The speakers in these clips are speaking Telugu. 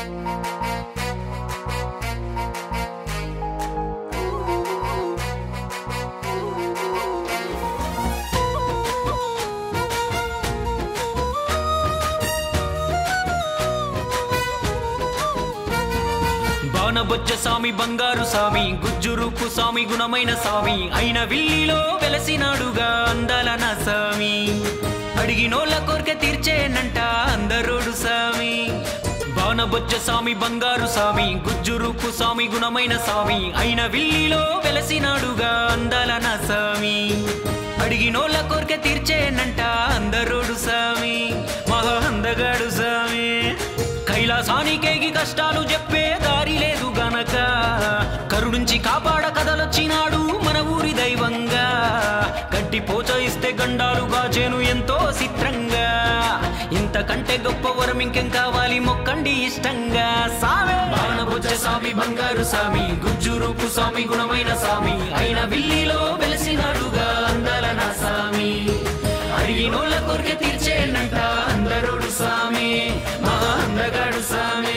బాణబొజ్జ స్వామి బంగారు స్వామి గుజ్జురూపు స్వామి గుణమైన స్వామి అయిన విల్లిలో వెలసినాడుగా అందాల నా స్వామి అడిగినోళ్ళ కోరిక తీర్చేనంట అందరోడు స్వామి బాణబొజ్జ స్వామి బంగారు స్వామి గుజ్జురూపు స్వామి గుణమైన స్వామి అయిన విల్లిలో వెలసినాడుగా అందాల నా స్వామి అడిగినోళ్ళ కోరిక తీర్చేనంట అందరోడు స్వామి మహా అందగాడు స్వామి కైలాసానికేగి కష్టాలు చెప్పే దారి లేదు గనక కరుణించి కాపాడ కదలొచ్చినాడు మన ఊరి దైవంగా గడ్డి పోచ ఇస్తే గండాలు గాచేను ఎంతో చిత్రంగా ఇంతకంటే గొప్ప వరం ఇంకేం కావాలి మొక్కండి ఇష్టంగా సామే బాణభుజ స్వామి బంగారు స్వామి గుజ్జు రూపు స్వామి గుణమైన స్వామి అయిన విల్లిలో వెలసినాడుగా అందాల నా స్వామి అడిగినోళ్ళ కోరిక తీర్చేనంట అందరుడు స్వామి మహా అందగాడు స్వామి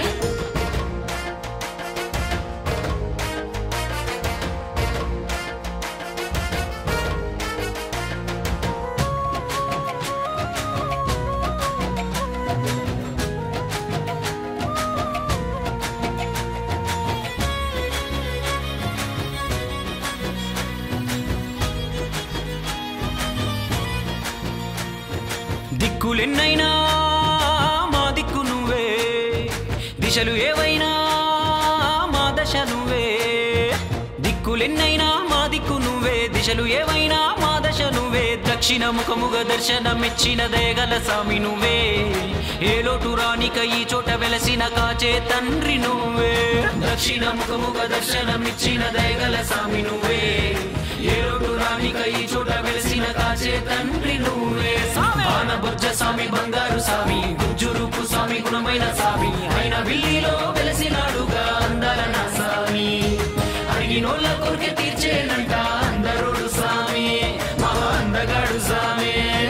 దిక్కులెన్నైనా మా దిక్కు నువ్వే దిశలు ఏవైనా మా దశ నువ్వే దిక్కులెన్నైనా మా దిక్కు నువ్వే దిశలు ఏవైనా మా దశ నువ్వే దక్షిణ ముఖముగ దర్శనమిచ్చిన దయగల స్వామి నువ్వే ఏ లోటు రానిక ఈ చోట వెలసిన కాచే తండ్రి నువ్వే దక్షిణ ముఖముగ దర్శనమిచ్చిన దయగల స్వామి నువ్వే ఏ లోటు రానిక ఈ చోట వెలసిన కాచే తండ్రి నువ్వే బొజ్జ స్వామి బంగారు స్వామి గుజ్జు రూపు స్వామి గుణమైన స్వామి ఆయన విల్లిలో వెలసినాడుగా అందాల నా స్వామి అడిగినోళ్ళ కోరిక తీర్చేనంట అందరుడు స్వామి మహా అందగాడు స్వామి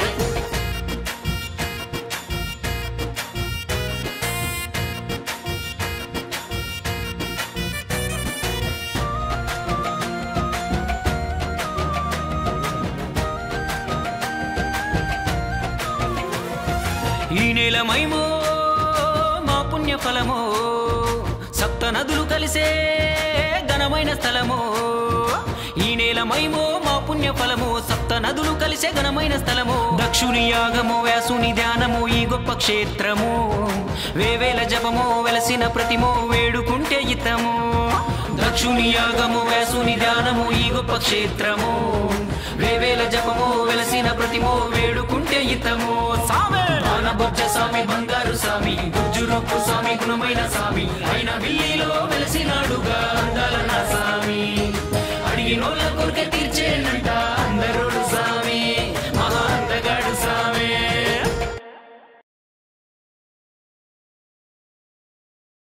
ఈ నేల మైమో మా పుణ్య ఫలమో సప్త నదులు కలిసే ఘనమైన స్థలమో ఈ నేల మైమో మా పుణ్య ఫలము సప్త నదులు కలిసే ఘనమైన స్థలము దక్షుని యాగము వ్యాసుని ధ్యానము ఈ గొప్ప క్షేత్రము వేవేల జపము వెలసిన ప్రతిమో వేడుకుంటే ఇతము దక్షుని యాగము వ్యాసుని ధ్యానము ఈ గొప్ప క్షేత్రము వేవేల జపము వెలసిన ప్రతిమో వేడుకుంటే ఇతము సామె బొజ్జ స్వామి బంగారు స్వామి గుజ్జు రొప్పు స్వామి గుణమైన స్వామి అయిన విల్లిలో వెలసినాడుగా అందాల నా స్వామి అడిగినోళ్ళ కోరిక తీర్చేనంట